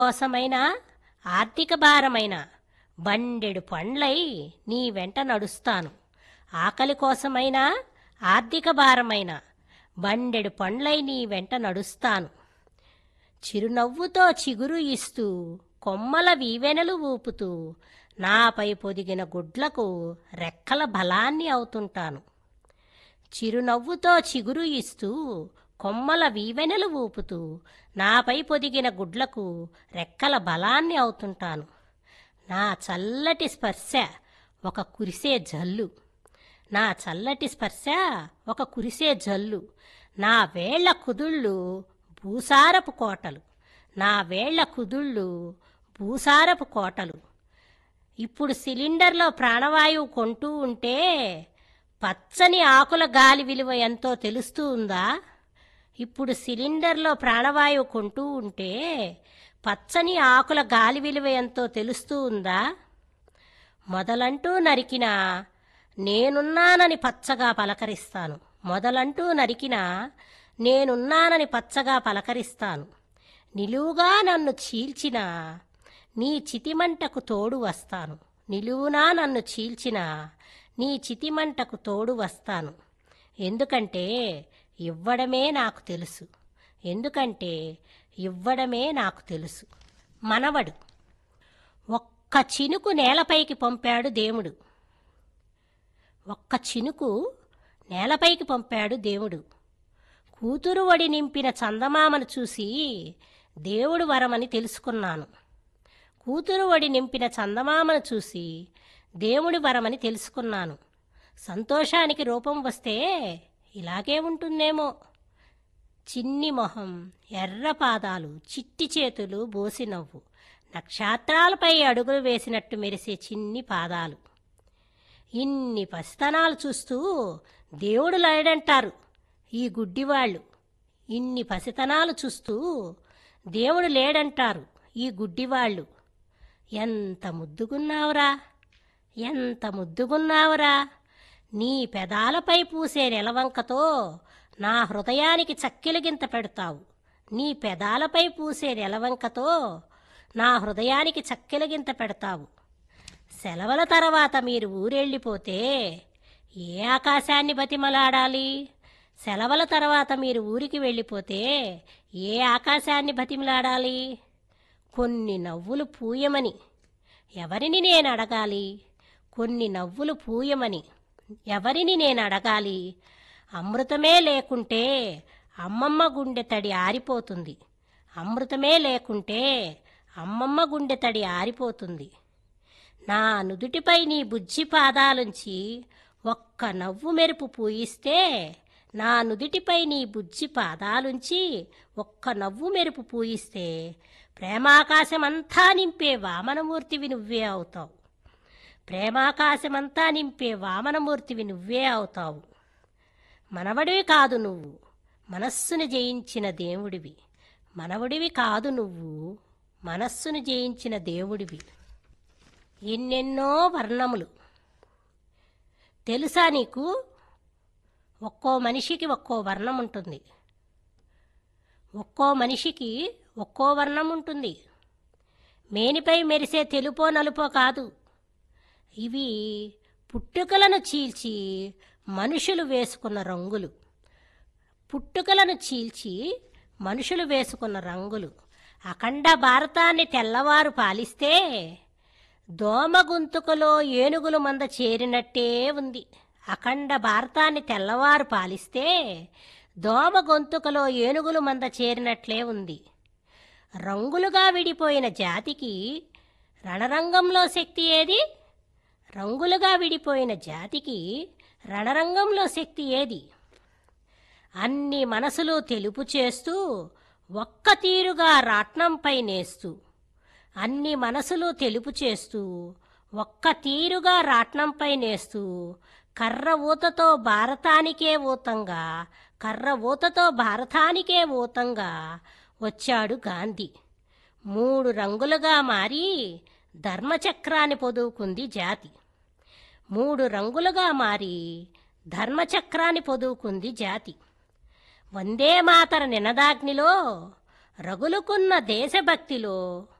కోసమైన ఆర్థిక భారమైన బండెడు పండ్లై నీ వెంట నడుస్తాను ఆకలి కోసమైన ఆర్థిక భారమైన బండెడు పండ్లై నీ వెంట నడుస్తాను చిరునవ్వుతో చిగురు ఇస్తూ కొమ్మల వీవెనలు ఊపుతూ నాపై పొదిగిన గుడ్లకు రెక్కల బలాన్ని అవుతుంటాను చిరునవ్వుతో చిగురు ఇస్తూ కొమ్మల వీవెనలు ఊపుతూ నాపై పొదిగిన గుడ్లకు రెక్కల బలాన్ని అవుతుంటాను నా చల్లటి స్పర్శ ఒక కురిసే జల్లు నా చల్లటి స్పర్శ ఒక కురిసే జల్లు నా వేళ్ల కుదుళ్ళు భూసారపు కోటలు నా వేళ్ల కుదుళ్ళు భూసారపు కోటలు ఇప్పుడు సిలిండర్లో ప్రాణవాయువు కొంటూ ఉంటే పచ్చని ఆకుల గాలి విలువ ఎంతో తెలుస్తూ ఉందా ఇప్పుడు సిలిండర్లో ప్రాణవాయువు కొంటూ ఉంటే పచ్చని ఆకుల గాలి విలువ ఎంతో తెలుస్తూ ఉందా మొదలంటూ నరికినా నేనున్నానని పచ్చగా పలకరిస్తాను మొదలంటూ నరికినా నేనున్నానని పచ్చగా పలకరిస్తాను నిలువుగా నన్ను చీల్చిన నీ చితిమంటకు తోడు వస్తాను నిలువునా నన్ను చీల్చిన నీ చితిమంటకు తోడు వస్తాను ఎందుకంటే ఇవ్వడమే నాకు తెలుసు ఎందుకంటే ఇవ్వడమే నాకు తెలుసు మనవడు ఒక్క చినుకు నేలపైకి పంపాడు దేవుడు ఒక్క చినుకు నేలపైకి పంపాడు దేవుడు కూతురు వడి నింపిన చందమామను చూసి దేవుడు వరమని తెలుసుకున్నాను కూతురు వడి నింపిన చందమామను చూసి దేవుడి వరమని తెలుసుకున్నాను సంతోషానికి రూపం వస్తే ఇలాగే ఉంటుందేమో చిన్ని మొహం ఎర్ర పాదాలు చిట్టి చేతులు బోసి నవ్వు నక్షత్రాలపై అడుగులు వేసినట్టు మెరిసే చిన్ని పాదాలు ఇన్ని పసితనాలు చూస్తూ దేవుడు లేడంటారు ఈ గుడ్డివాళ్ళు ఇన్ని పసితనాలు చూస్తూ దేవుడు లేడంటారు ఈ గుడ్డివాళ్ళు ఎంత ముద్దుగున్నావురా ఎంత ముద్దుగున్నావురా నీ పెదాలపై పూసే నెలవంకతో నా హృదయానికి చక్కెలగింత పెడతావు నీ పెదాలపై పూసే నెలవంకతో నా హృదయానికి చక్కెలగింత పెడతావు సెలవుల తర్వాత మీరు ఊరెళ్ళిపోతే ఏ ఆకాశాన్ని బతిమలాడాలి సెలవుల తర్వాత మీరు ఊరికి వెళ్ళిపోతే ఏ ఆకాశాన్ని బతిమలాడాలి కొన్ని నవ్వులు పూయమని ఎవరిని నేను అడగాలి కొన్ని నవ్వులు పూయమని ఎవరిని నేను అడగాలి అమృతమే లేకుంటే అమ్మమ్మ గుండె తడి ఆరిపోతుంది అమృతమే లేకుంటే అమ్మమ్మ గుండె తడి ఆరిపోతుంది నా నుదుటిపై నీ బుజ్జి పాదాలుంచి ఒక్క నవ్వు మెరుపు పూయిస్తే నా నుదుటిపై నీ బుజ్జి పాదాలుంచి ఒక్క నవ్వు మెరుపు పూయిస్తే ప్రేమాకాశమంతా నింపే వామనమూర్తివి నువ్వే అవుతావు ప్రేమాకాశమంతా నింపే వామనమూర్తివి నువ్వే అవుతావు మనవడివి కాదు నువ్వు మనస్సును జయించిన దేవుడివి మనవడివి కాదు నువ్వు మనస్సును జయించిన దేవుడివి ఎన్నెన్నో వర్ణములు తెలుసా నీకు ఒక్కో మనిషికి ఒక్కో వర్ణం ఉంటుంది ఒక్కో మనిషికి ఒక్కో వర్ణం ఉంటుంది మేనిపై మెరిసే తెలుపో నలుపో కాదు ఇవి పుట్టుకలను చీల్చి మనుషులు వేసుకున్న రంగులు పుట్టుకలను చీల్చి మనుషులు వేసుకున్న రంగులు అఖండ భారతాన్ని తెల్లవారు పాలిస్తే దోమ గొంతుకలో ఏనుగుల మంద చేరినట్టే ఉంది అఖండ భారతాన్ని తెల్లవారు పాలిస్తే దోమ గొంతుకలో ఏనుగుల మంద చేరినట్లే ఉంది రంగులుగా విడిపోయిన జాతికి రణరంగంలో శక్తి ఏది రంగులుగా విడిపోయిన జాతికి రణరంగంలో శక్తి ఏది అన్ని మనసులు తెలుపు చేస్తూ ఒక్క తీరుగా రాట్నంపై నేస్తూ అన్ని మనసులు తెలుపు చేస్తూ ఒక్క తీరుగా రాట్నంపై నేస్తూ కర్ర ఊతతో భారతానికే ఊతంగా కర్ర ఊతతో భారతానికే ఊతంగా వచ్చాడు గాంధీ మూడు రంగులుగా మారి ధర్మచక్రాన్ని పొదువుకుంది జాతి మూడు రంగులుగా మారి ధర్మచక్రాన్ని పొదువుకుంది జాతి వందే మాతర నినదాగ్నిలో రగులుకున్న దేశభక్తిలో